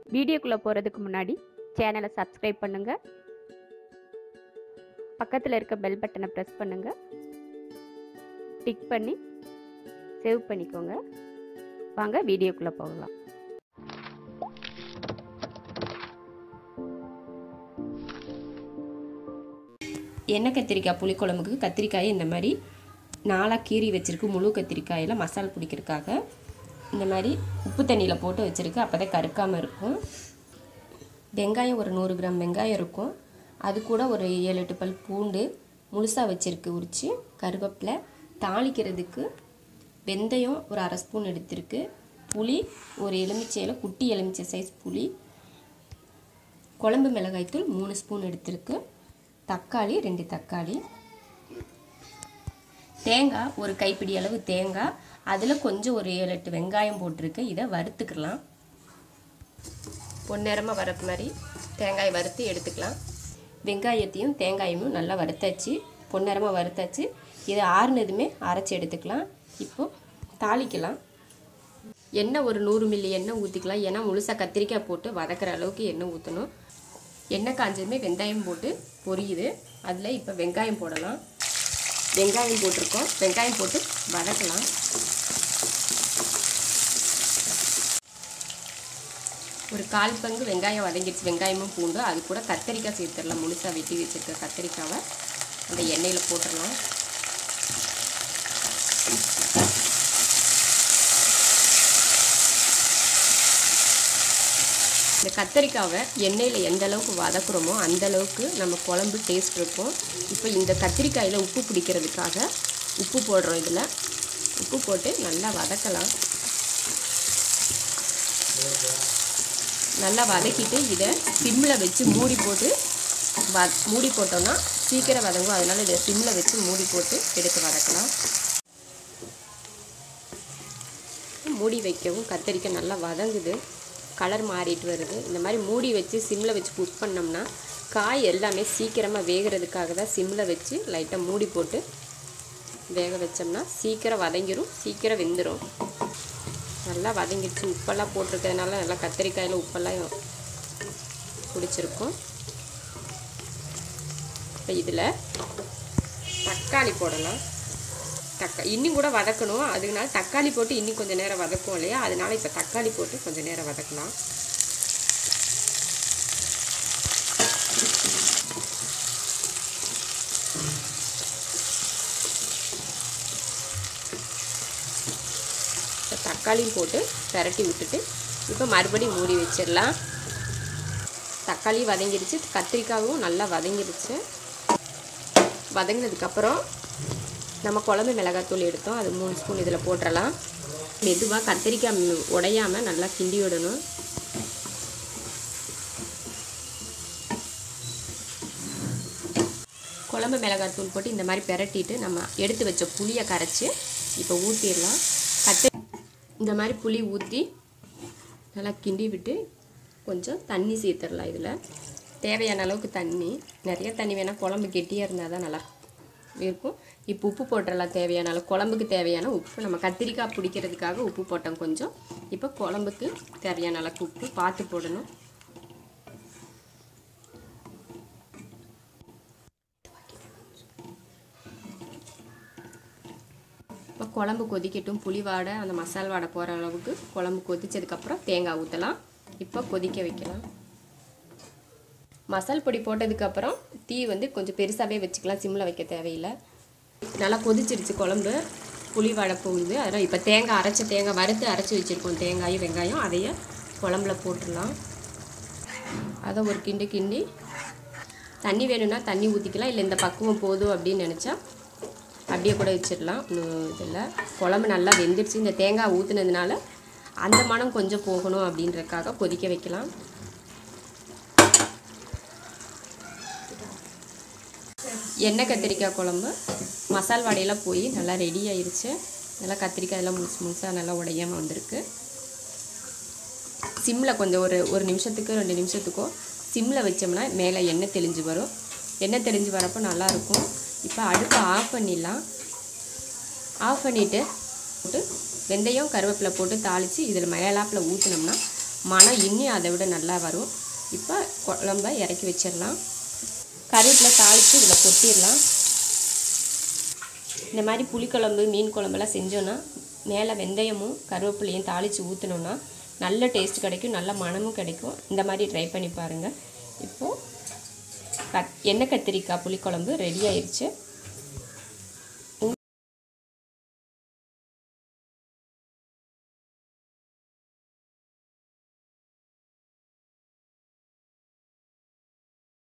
வீடியோக்குள்ளே போகிறதுக்கு முன்னாடி சேனலை சப்ஸ்கிரைப் பண்ணுங்கள் பக்கத்தில் இருக்க பெல் பட்டனை ப்ரெஸ் பண்ணுங்கள் டிக் பண்ணி சேவ் பண்ணிக்கோங்க வாங்க வீடியோக்குள்ளே போகலாம் எண்ணெய் கத்திரிக்காய் புளிக்குழம்புக்கு கத்திரிக்காயை இந்த மாதிரி நாலாக கீறி வச்சுருக்கு முழு கத்திரிக்காயில் மசால் பிடிக்கிறதுக்காக இந்த மாதிரி உப்பு தண்ணியில் போட்டு வச்சுருக்கு அப்போ தான் கருக்காமல் இருக்கும் வெங்காயம் ஒரு நூறு கிராம் வெங்காயம் இருக்கும் அது கூட ஒரு ஏழு எட்டு பல் பூண்டு முழுசாக வச்சுருக்கு உரித்து கருவேப்பிலை தாளிக்கிறதுக்கு வெந்தயம் ஒரு அரை ஸ்பூன் எடுத்திருக்கு புளி ஒரு எலுமிச்சையில் குட்டி எலுமிச்சை சைஸ் புளி குழம்பு மிளகாய்த்தூள் மூணு ஸ்பூன் எடுத்திருக்கு தக்காளி ரெண்டு தக்காளி தேங்காய் ஒரு கைப்பிடி அளவு தேங்காய் அதில் கொஞ்சம் ஒரு ஏழு எட்டு வெங்காயம் போட்டிருக்கு இதை வறுத்துக்கலாம் பொன்னிறமாக வரப்பு மாதிரி தேங்காய் வறுத்து எடுத்துக்கலாம் வெங்காயத்தையும் தேங்காயமும் நல்லா வறுத்தாச்சு பொன்னிறமாக வறுத்தாச்சு இதை ஆறுனதுமே அரைச்சி எடுத்துக்கலாம் இப்போது தாளிக்கலாம் எண்ணெய் ஒரு நூறு மில்லி எண்ணெய் ஊற்றிக்கலாம் ஏன்னா முழுசாக கத்திரிக்காய் போட்டு வதக்கிற அளவுக்கு எண்ணெய் ஊற்றணும் எண்ணெய் காஞ்சதுமே வெங்காயம் போட்டு பொரியுது அதில் இப்போ வெங்காயம் போடலாம் வெங்காயம் போட்டிருக்கோம் வெங்காயம் போட்டு வதக்கலாம் ஒரு கால் பங்கு வெங்காயம் வதங்கிடுச்சு வெங்காயமும் பூண்டும் அது கூட கத்திரிக்காய் சேர்த்துடலாம் முழுசாக வெட்டி வச்சுருக்க கத்திரிக்காவை அந்த எண்ணெயில் போட்டுடலாம் இந்த கத்திரிக்காவை எண்ணெயில் எந்த அளவுக்கு வதக்குறோமோ அந்த அளவுக்கு நம்ம குழம்பு டேஸ்ட் இருக்கும் இப்போ இந்த கத்திரிக்காயில் உப்பு பிடிக்கிறதுக்காக உப்பு போடுறோம் இதில் உப்பு போட்டு நல்லா வதக்கலாம் நல்லா வதக்கிட்டு இதை சிம்மில் வச்சு மூடி போட்டு வ மூடி போட்டோம்னா சீக்கிரம் வதங்கும் அதனால் இதை சிம்மில் வச்சு மூடி போட்டு எடுத்து வதக்கலாம் மூடி வைக்கவும் கத்திரிக்காய் நல்லா வதங்குது கலர் மாறிட்டு வருது இந்த மாதிரி மூடி வச்சு சிம்மில் வச்சு குக் பண்ணோம்னா காய் எல்லாமே சீக்கிரமாக வேகிறதுக்காக தான் சிம்மில் வச்சு லைட்டாக மூடி போட்டு வேக வச்சோம்னா சீக்கிரம் வதங்கிரும் சீக்கிரம் வெந்துடும் நல்லா வதங்கிடுச்சு உப்பெல்லாம் போட்டிருக்கிறதுனால நல்லா கத்திரிக்காயில் உப்பெல்லாம் பிடிச்சிருக்கும் இப்போ இதில் தக்காளி போடலாம் தக்கா இன்னும் கூட வதக்கணும் அதுனால தக்காளி போட்டு இன்னும் கொஞ்சம் நேரம் வதக்கும் இல்லையா அதனால இப்போ தக்காளி போட்டு கொஞ்சம் நேரம் வதக்கலாம் தக்காளியும் போட்டு பெரட்டி விட்டுட்டு இப்போ மறுபடியும் மூடி வச்சிடலாம் தக்காளி வதங்கிடுச்சு கத்திரிக்காயும் நல்லா வதங்கிடுச்சு வதங்கினதுக்கப்புறம் நம்ம குழம்பு மிளகாத்தூள் எடுத்தோம் அது மூணு ஸ்பூன் இதில் போட்டுடலாம் மெதுவாக கத்திரிக்காய் உடையாமல் நல்லா கிண்டி விடணும் குழம்பு மிளகாத்தூள் போட்டு இந்த மாதிரி பெரட்டிட்டு நம்ம எடுத்து வச்ச புளியை கரைச்சி இப்போ ஊற்றிடலாம் கத்திரி இந்த மாதிரி புளி ஊற்றி நல்லா கிண்டி விட்டு கொஞ்சம் தண்ணி சேர்த்துடலாம் இதில் தேவையான அளவுக்கு தண்ணி நிறைய தண்ணி வேணால் குழம்பு கெட்டியாக இருந்தால் தான் நல்லா இருக்கும் இப்போ உப்பு போட்டுடலாம் தேவையான அளவு குழம்புக்கு தேவையான உப்பு நம்ம கத்திரிக்காய் பிடிக்கிறதுக்காக உப்பு போட்டோம் கொஞ்சம் இப்போ குழம்புக்கு தேவையான அளவுக்கு உப்பு பார்த்து போடணும் இப்போ குழம்பு கொதிக்கட்டும் புளி வாடை அந்த மசால் வாடை போகிற அளவுக்கு குழம்பு கொதிச்சதுக்கப்புறம் தேங்காய் ஊற்றலாம் இப்போ கொதிக்க வைக்கலாம் மசால் பொடி போட்டதுக்கப்புறம் தீ வந்து கொஞ்சம் பெருசாகவே வச்சுக்கலாம் சிம்மில் வைக்க தேவையில்லை நல்லா கொதிச்சிருச்சு குழம்பு புளி வடை போகுது அதனால் இப்போ தேங்காய் அரைச்ச தேங்காய் வறுத்து அரைச்சி வச்சுருக்கோம் தேங்காயும் வெங்காயம் அதையே குழம்புல போட்டுடலாம் அதை ஒரு கிண்டு கிண்டி தண்ணி வேணும்னா தண்ணி ஊற்றிக்கலாம் இல்லை இந்த பக்குவம் போதும் அப்படின்னு நினச்சா அப்படியே கூட வச்சிடலாம் இதில் குழம்பு நல்லா வெந்துடுச்சு இந்த தேங்காய் ஊற்றுனதுனால அந்த மனம் கொஞ்சம் போகணும் அப்படின்றதுக்காக கொதிக்க வைக்கலாம் எண்ணெய் கத்திரிக்காய் குழம்பு மசால் வடையெல்லாம் போய் நல்லா ரெடி ஆயிடுச்சு நல்லா கத்திரிக்காய் எல்லாம் முழுசு முழுசாக நல்லா உடையாமல் வந்திருக்கு சிம்மில் கொஞ்சம் ஒரு ஒரு நிமிஷத்துக்கு ரெண்டு நிமிஷத்துக்கோ சிம்மில் வச்சோம்னா மேலே எண்ணெய் தெளிஞ்சு வரும் எண்ணெய் தெளிஞ்சு வரப்போ நல்லாயிருக்கும் இப்போ அடுப்பை ஆஃப் பண்ணிடலாம் ஆஃப் பண்ணிவிட்டு போட்டு வெந்தயம் கருவேப்பிலை போட்டு தாளித்து இதில் மேலாப்பில் ஊற்றினோம்னா மனம் இன்னும் அதை விட நல்லா வரும் இப்போ குழம்ப இறக்கி வச்சிடலாம் கருவேப்பிலை தாளித்து இதில் கொட்டிடலாம் இந்த மாதிரி புளிக்குழம்பு மீன் குழம்பெல்லாம் செஞ்சோன்னா மேலே வெந்தயமும் கருவேப்பிலையும் தாளித்து ஊற்றினோன்னா நல்ல டேஸ்ட் கிடைக்கும் நல்ல மணமும் கிடைக்கும் இந்த மாதிரி ட்ரை பண்ணி பாருங்கள் இப்போது கத் எண்ணெய் கத்திரிக்காய் புளிக்குழம்பு ரெடி ஆயிடுச்சு